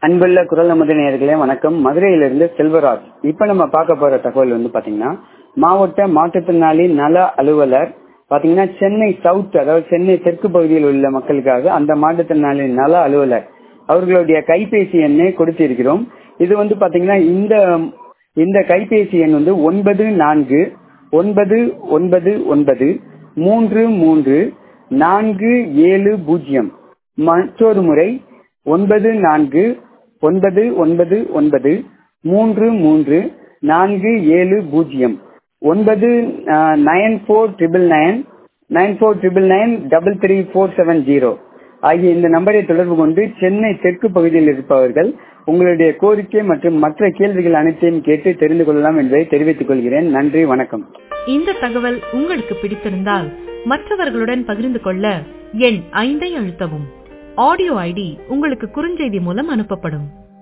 அன்புள்ள குரல் நமது நேயர்களே வணக்கம் மதுரையிலிருந்து செல்வராஜ் இப்ப நம்ம பார்க்க போற தகவல் வந்து பாத்தீங்கன்னா மாவட்ட மாற்றுத்திறனாளி நல அலுவலர் பாத்தீங்கன்னா சென்னை சவுத் அதாவது சென்னை தெற்கு பகுதியில் உள்ள மக்களுக்காக அந்த மாற்றுத்திறனாளி நல அலுவலர் அவர்களுடைய கைபேசி எண்ணை கொடுத்திருக்கிறோம் இது வந்து பாத்தீங்கன்னா இந்த இந்த கைபேசி எண் வந்து ஒன்பது நான்கு ஒன்பது ஒன்பது ஒன்பது மூன்று மூன்று நான்கு ஏழு பூஜ்ஜியம் மற்றொரு முறை ஒன்பது நான்கு ஒன்பது ஒன்பது ஒன்பது மூன்று மூன்று நான்கு ஏழு பூஜ்ஜியம் ஒன்பது nine four triple nine nine four triple nine double three four seven zero ஆகிய இந்த நம்பரை தொடர்பு கொண்டு சென்னை தெற்கு பகுதியில் இருப்பவர்கள் உங்களுடைய கோரிக்கை மற்றும் மற்ற கேள்விகள் அனைத்தையும் கேட்டு தெரிந்து கொள்ளலாம் என்பதை தெரிவித்துக் கொள்கிறேன் நன்றி வணக்கம் இந்த தகவல் உங்களுக்கு பிடித்திருந்தால் மற்றவர்களுடன் பகிர்ந்து கொள்ள எண் ஐந்தை அழுத்தவும் ஆடியோ ஐடி உங்களுக்கு குறுஞ்செய்தி மூலம் அனுப்பப்படும்